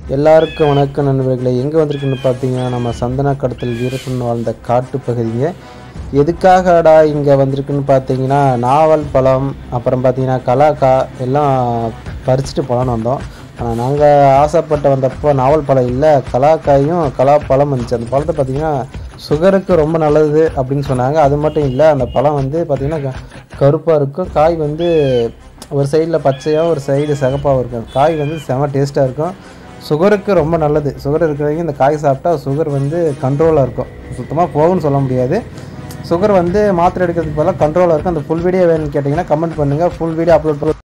எல்லாருக்கும் வணக்கம் நண்பர்களே எங்கே வந்திருக்குன்னு பார்த்தீங்கன்னா நம்ம சந்தன கடத்தல் வீரப்பன் வாழ்ந்த காட்டு பகுதிங்க எதுக்காகடா இங்கே வந்திருக்குன்னு பார்த்தீங்கன்னா நாவல் பழம் அப்புறம் பார்த்தீங்கன்னா கலாக்கா எல்லாம் பறிச்சுட்டு போகலான்னு வந்தோம் ஆனால் நாங்கள் ஆசைப்பட்டு வந்தப்போ நாவல் பழம் இல்லை கலாக்காயும் கலாப்பழம் இருந்துச்சு அந்த பழத்தை பார்த்தீங்கன்னா சுகருக்கு ரொம்ப நல்லது அப்படின்னு சொன்னாங்க அது மட்டும் இல்லை அந்த பழம் வந்து பார்த்திங்கன்னா கருப்பாக இருக்கும் காய் வந்து ஒரு சைடில் பச்சையாக ஒரு சைடு சிகப்பாகவும் இருக்கும் காய் வந்து செம டேஸ்ட்டாக இருக்கும் சுகருக்கு ரொம்ப நல்லது சுகர் இருக்கிறவங்க இந்த காய் சாப்பிட்டா சுகர் வந்து கண்ட்ரோலாக இருக்கும் சுத்தமாக போகும்னு சொல்ல முடியாது சுகர் வந்து மாத்திரை எடுக்கிறதுக்கு பதிலாக கண்ட்ரோலாக இருக்கும் அந்த ஃபுல் வீடியோ வேணும்னு கேட்டிங்கன்னா கமெண்ட் பண்ணுங்கள் ஃபுல் வீடியோ அப்லோட் பண்ண